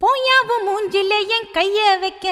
போயாவும் மூஞ்சில என் கைய வைக்க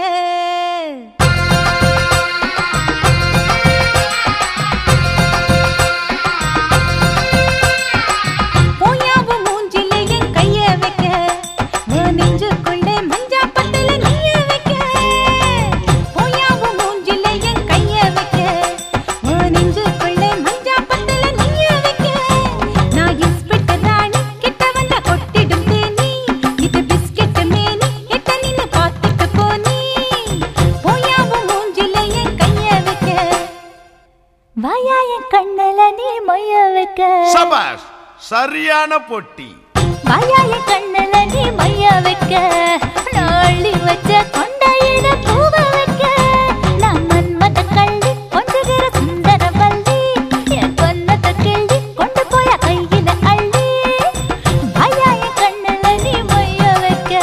போயாவும் மூஞ்சில என் கைய வைக்க உன் நெஞ்சுக்குள்ளே மஞ்சா பத்தல நீய வைக்க போயாவும் மூஞ்சில என் கைய வைக்க உன் நெஞ்சுக்குள்ளே மஞ்சா பத்தல நீய வைக்க நான் இன்ஸ்பெக்டர் ராணி கிட்ட வந்தா கொட்டிடும் தேனி இது பிஸ்கெட் மேனி எட்ட நின்னு பார்த்துட்டு போனி போயாவும் மூஞ்சில என் கைய வைக்க வாயா என் கண்ணல நீ மொய்ய வைக்க சபாஷ் சரியான பொட்டி வாயாய கண்ணல நீ மைய வைக்க நாளி வச்ச கொண்டையில பூவ வைக்க நான் மன்மத கள்ளி கொஞ்சகிற சுந்தர வள்ளி என் கொன்னத கிள்ளி கொண்டு போய கையில அள்ளி வாயாய கண்ணல நீ மைய வைக்க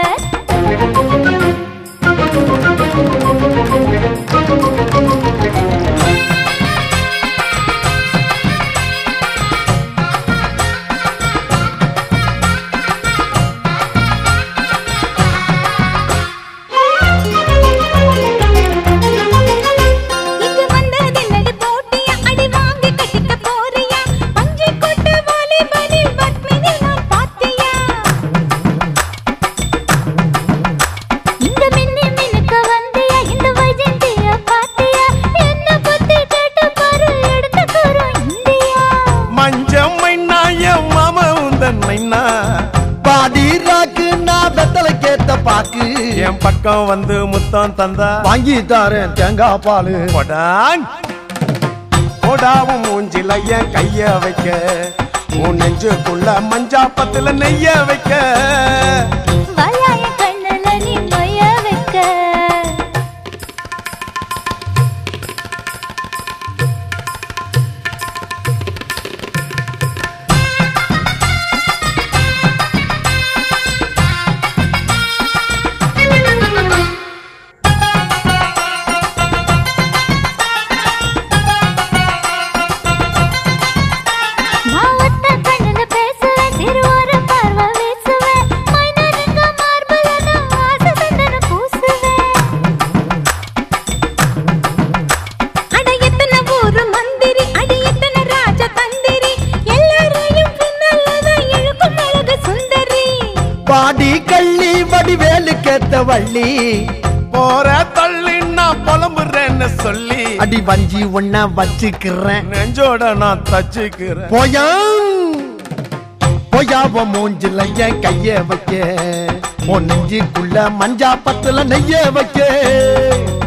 இங்கு வந்ததென்னடி போட்டியா அடி வாங்கி கட்டிக்க போறியா பஞ்சை கொட்டு வாலிபனில் பத்மினி நான் பாத்தியா இங்க மின்னி மினுக்க வந்தியா இந்த வைஜந்தியா பாத்தியா என்ன பத்தி கேட்டு பாரு எடுத்து கூறு இந்தியா மஞ்சம் மைனா என் மாம உந்தன் மைனா பாடி ராக்கு நான் வெத்தலை கேத்த பாக்கு என் பக்கம் வந்து முத்தம் தந்தா வாங்கி தாரேன் தேங்காய் பாலு போடாங் போடாவும் மூஞ்சில என் கைய வைக்க உன் நெஞ்சுக்குள்ள மஞ்சா பத்துல நெய்ய வைக்க வாயாய கண்ணல நீ மொய்ய வைக்க நான் ஒத்த கண்ணுல பேசுவேன் சிறுவர பார்வை வீசுவேன் மைனனுங்க மார்பல நான் ஆசை சந்தன பூசுவேன் அட எத்தனை ஊரு மந்திரி அடி எத்தனை ராஜ தந்திரி எல்லாரையும் பின்னாலதான் இழுக்கும் அழகு சுந்தரி பாடி கள்ளி வடிவேலு கேத்த வள்ளி போற தள்ளி நான் புலம்புறேன்னு சொல்லி அடி வஞ்சி உன்ன வச்சுக்கிறேன் நெஞ்சோட நான் தச்சுக்கிறேன் போயா போயாவ மூஞ்சில என் கைய வைக்க உன் நெஞ்சுக்குள்ள மஞ்சா பத்துல நெய்ய வைக்க